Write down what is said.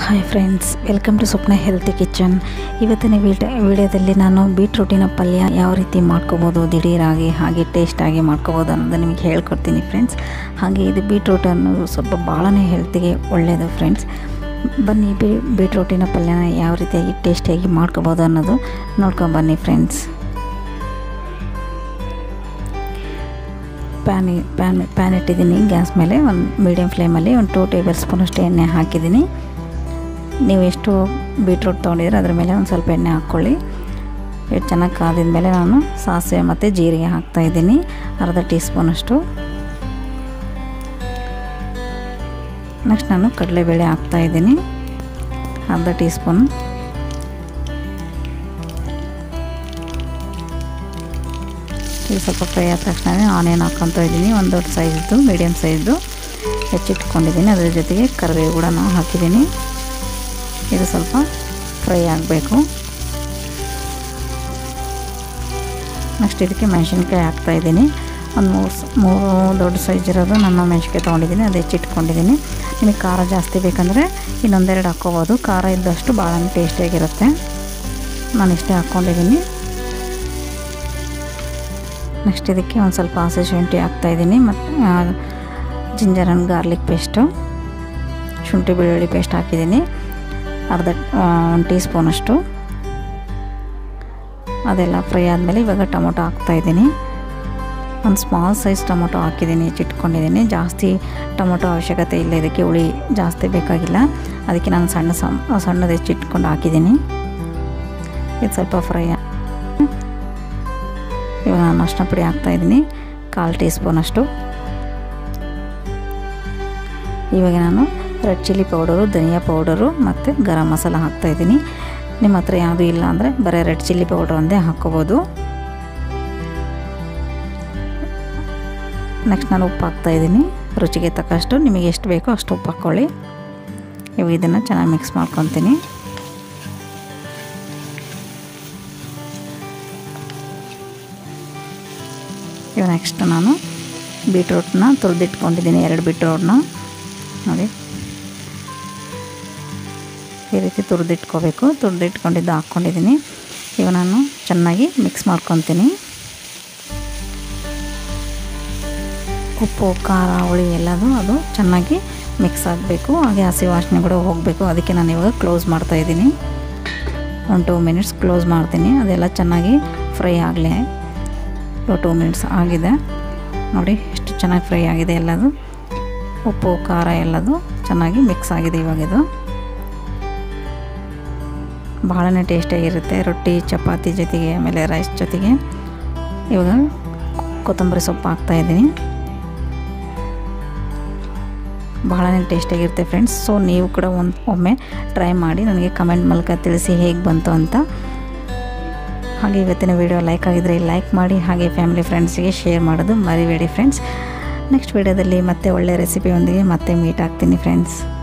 hi friends welcome to Swapna healthy kitchen ಇವತ್ತಿನ ವಿಡ ವಿಡಿಯೋದಲ್ಲಿ ನಾನು ಬೀಟ್ರೂಟಿನ ಪಲ್ಯ ಯಾವ ರೀತಿ ಮಾಡ್ಕೋಬೋದು ದಿಢೀರಾಗಿ ಹಾಗೆ ಟೇಸ್ಟಾಗಿ ಮಾಡ್ಕೋಬೋದು ಅನ್ನೋದು ನಿಮಗೆ ಹೇಳ್ಕೊಡ್ತೀನಿ ಫ್ರೆಂಡ್ಸ್ ಹಾಗೆ ಇದು ಬೀಟ್ರೂಟ್ ಅನ್ನೋದು ಸ್ವಲ್ಪ ಭಾಳನೇ ಹೆಲ್ತಿಗೆ ಒಳ್ಳೆಯದು ಫ್ರೆಂಡ್ಸ್ ಬನ್ನಿ ಬೀ ಬೀಟ್ರೂಟಿನ ಪಲ್ಯನ ಯಾವ ರೀತಿಯಾಗಿ ಟೇಸ್ಟಿಯಾಗಿ ಮಾಡ್ಕೋಬೋದು ಅನ್ನೋದು ನೋಡ್ಕೊಂಡು ಬನ್ನಿ ಫ್ರೆಂಡ್ಸ್ ಪ್ಯಾನ್ ಪ್ಯಾನ್ ಪ್ಯಾನ್ ಇಟ್ಟಿದ್ದೀನಿ ಗ್ಯಾಸ್ ಮೇಲೆ ಒಂದು ಮೀಡಿಯಮ್ ಫ್ಲೇಮಲ್ಲಿ ಒಂದು ಟೂ ಟೇಬಲ್ ಸ್ಪೂನಷ್ಟು ಎಣ್ಣೆ ಹಾಕಿದ್ದೀನಿ ನೀವು ಎಷ್ಟು ಬೀಟ್ರೂಟ್ ತೊಗೊಂಡಿದ್ರೆ ಅದ್ರ ಮೇಲೆ ಒಂದು ಸ್ವಲ್ಪ ಎಣ್ಣೆ ಹಾಕ್ಕೊಳ್ಳಿ ಎಷ್ಟು ಚೆನ್ನಾಗಿ ಕಾದಿದ ಮೇಲೆ ನಾನು ಸಾಸಿವೆ ಮತ್ತು ಜೀರಿಗೆ ಹಾಕ್ತಾಯಿದ್ದೀನಿ ಅರ್ಧ ಟೀ ಸ್ಪೂನಷ್ಟು ನೆಕ್ಸ್ಟ್ ನಾನು ಕಡಲೆಬೇಳೆ ಹಾಕ್ತಾಯಿದ್ದೀನಿ ಅರ್ಧ ಟೀ ಸ್ಪೂನ್ ಇದು ಸ್ವಲ್ಪ ಫ್ರೈ ಆದ ತಕ್ಷಣ ಆನಿಯನ್ ಹಾಕ್ಕೊತಾ ಇದ್ದೀನಿ ಒಂದು ದೊಡ್ಡ ಸೈಜ್ದು ಮೀಡಿಯಮ್ ಸೈಜ್ದು ಹೆಚ್ಚಿಟ್ಕೊಂಡಿದ್ದೀನಿ ಅದ್ರ ಜೊತೆಗೆ ಕರಿಬೇವು ಕೂಡ ನಾವು ಹಾಕಿದ್ದೀನಿ ಇದು ಸ್ವಲ್ಪ ಫ್ರೈ ಆಗಬೇಕು ನೆಕ್ಸ್ಟ್ ಇದಕ್ಕೆ ಮೆಣಸಿನ್ಕಾಯಿ ಹಾಕ್ತಾಯಿದ್ದೀನಿ ಒಂದು ಮೂರು ಮೂರು ದೊಡ್ಡ ಸೈಜ್ ಇರೋದು ನಾನು ಮೆಣಸಿನ್ಕಾಯಿ ತೊಗೊಂಡಿದ್ದೀನಿ ಅದು ಹೆಚ್ಚಿಟ್ಕೊಂಡಿದ್ದೀನಿ ನಿಮಗೆ ಖಾರ ಜಾಸ್ತಿ ಬೇಕಂದರೆ ಇನ್ನೊಂದೆರಡು ಹಾಕ್ಕೋಬೋದು ಖಾರ ಇದ್ದಷ್ಟು ಭಾಳ ಟೇಸ್ಟಿಯಾಗಿರುತ್ತೆ ನಾನು ಇಷ್ಟೇ ಹಾಕ್ಕೊಂಡಿದ್ದೀನಿ ನೆಕ್ಸ್ಟ್ ಇದಕ್ಕೆ ಒಂದು ಸ್ವಲ್ಪ ಹಸಿ ಶುಂಠಿ ಹಾಕ್ತಾಯಿದ್ದೀನಿ ಮತ್ತು ಜಿಂಜರ್ ಆ್ಯಂಡ್ ಗಾರ್ಲಿಕ್ ಪೇಸ್ಟು ಶುಂಠಿ ಬೆಳ್ಳುಳ್ಳಿ ಪೇಸ್ಟ್ ಹಾಕಿದ್ದೀನಿ ಅರ್ಧ ಒಂದು ಟೀ ಸ್ಪೂನಷ್ಟು ಅದೆಲ್ಲ ಫ್ರೈ ಆದಮೇಲೆ ಇವಾಗ ಟೊಮೊಟೊ ಹಾಕ್ತಾಯಿದ್ದೀನಿ ಒಂದು ಸ್ಮಾಲ್ ಸೈಜ್ ಟೊಮೊಟೊ ಹಾಕಿದ್ದೀನಿ ಹೆಚ್ಚಿಟ್ಕೊಂಡಿದ್ದೀನಿ ಜಾಸ್ತಿ ಟೊಮೊಟೊ ಅವಶ್ಯಕತೆ ಇಲ್ಲ ಇದಕ್ಕೆ ಹುಳಿ ಜಾಸ್ತಿ ಬೇಕಾಗಿಲ್ಲ ಅದಕ್ಕೆ ನಾನು ಸಣ್ಣ ಸಣ್ಣ ಸಣ್ಣದು ಹೆಚ್ಚಿಟ್ಕೊಂಡು ಹಾಕಿದ್ದೀನಿ ಇದು ಸ್ವಲ್ಪ ಫ್ರೈ ಇವಾಗ ನಾನು ಅರ್ಶಿನ ಪುಡಿ ಹಾಕ್ತಾಯಿದ್ದೀನಿ ಕಾಲು ಟೀ ಸ್ಪೂನಷ್ಟು ಇವಾಗ ನಾನು ರೆಡ್ ಚಿಲ್ಲಿ ಪೌಡರು ಧನಿಯಾ ಪೌಡರು ಮತ್ತು ಗರಂ ಮಸಾಲ ಹಾಕ್ತಾಯಿದ್ದೀನಿ ನಿಮ್ಮ ಹತ್ರ ಯಾವುದೂ ಇಲ್ಲ ಅಂದರೆ ಬರೀ ರೆಡ್ ಚಿಲ್ಲಿ ಪೌಡರ್ ಒಂದೇ ಹಾಕ್ಕೋಬೋದು ನೆಕ್ಸ್ಟ್ ನಾನು ಉಪ್ಪು ಹಾಕ್ತಾಯಿದ್ದೀನಿ ರುಚಿಗೆ ತಕ್ಕಷ್ಟು ನಿಮಗೆ ಎಷ್ಟು ಬೇಕೋ ಅಷ್ಟು ಉಪ್ಪು ಹಾಕ್ಕೊಳ್ಳಿ ಇವಾಗ ಇದನ್ನು ಚೆನ್ನಾಗಿ ಮಿಕ್ಸ್ ಮಾಡ್ಕೊತೀನಿ ಇವಾಗ ನೆಕ್ಸ್ಟ್ ನಾನು ಬೀಟ್ರೂಟ್ನ ತುರಿದಿಟ್ಕೊಂಡಿದ್ದೀನಿ ಎರಡು ಬೀಟ್ರೂಟ್ನ ನೋಡಿ ಈ ರೀತಿ ತುರಿದಿಟ್ಕೋಬೇಕು ತುರಿದಿಟ್ಕೊಂಡಿದ್ದು ಹಾಕ್ಕೊಂಡಿದ್ದೀನಿ ಇವಾಗ ನಾನು ಚೆನ್ನಾಗಿ ಮಿಕ್ಸ್ ಮಾಡ್ಕೊತೀನಿ ಉಪ್ಪು ಖಾರ ಹುಳಿ ಎಲ್ಲದು ಅದು ಚೆನ್ನಾಗಿ ಮಿಕ್ಸ್ ಆಗಬೇಕು ಹಾಗೆ ಹಸಿ ವಾಸನೆ ಕೂಡ ಹೋಗಬೇಕು ಅದಕ್ಕೆ ನಾನು ಇವಾಗ ಕ್ಲೋಸ್ ಮಾಡ್ತಾಯಿದ್ದೀನಿ ಒಂದು ಟೂ ಮಿನಿಟ್ಸ್ ಕ್ಲೋಸ್ ಮಾಡ್ತೀನಿ ಅದೆಲ್ಲ ಚೆನ್ನಾಗಿ ಫ್ರೈ ಆಗಲಿ ಟೂ ಮಿನಿಟ್ಸ್ ಆಗಿದೆ ನೋಡಿ ಎಷ್ಟು ಚೆನ್ನಾಗಿ ಫ್ರೈ ಆಗಿದೆ ಎಲ್ಲದು ಉಪ್ಪು ಖಾರ ಎಲ್ಲದು ಚೆನ್ನಾಗಿ ಮಿಕ್ಸ್ ಆಗಿದೆ ಇವಾಗ ಇದು ಭಾಳನೇ ಟೇಸ್ಟಿಯಾಗಿರುತ್ತೆ ರೊಟ್ಟಿ ಚಪಾತಿ ಜೊತೆಗೆ ಆಮೇಲೆ ರೈಸ್ ಜೊತೆಗೆ ಇವಾಗ ಕೊತ್ತಂಬರಿ ಸೊಪ್ಪು ಹಾಕ್ತಾಯಿದ್ದೀನಿ ಭಾಳನೇ ಟೇಸ್ಟಿಯಾಗಿರುತ್ತೆ ಫ್ರೆಂಡ್ಸ್ ಸೊ ನೀವು ಕೂಡ ಒಂದು ಒಮ್ಮೆ ಟ್ರೈ ಮಾಡಿ ನನಗೆ ಕಮೆಂಟ್ ಮೂಲಕ ತಿಳಿಸಿ ಹೇಗೆ ಬಂತು ಅಂತ ಹಾಗೆ ಇವತ್ತಿನ ವಿಡಿಯೋ ಲೈಕ್ ಆಗಿದ್ದರೆ ಲೈಕ್ ಮಾಡಿ ಹಾಗೆ ಫ್ಯಾಮಿಲಿ ಫ್ರೆಂಡ್ಸಿಗೆ ಶೇರ್ ಮಾಡೋದು ಮರಿಬೇಡಿ ಫ್ರೆಂಡ್ಸ್ ನೆಕ್ಸ್ಟ್ ವಿಡಿಯೋದಲ್ಲಿ ಮತ್ತೆ ಒಳ್ಳೆಯ ರೆಸಿಪಿಯೊಂದಿಗೆ ಮತ್ತೆ ಮೀಟ್ ಆಗ್ತೀನಿ ಫ್ರೆಂಡ್ಸ್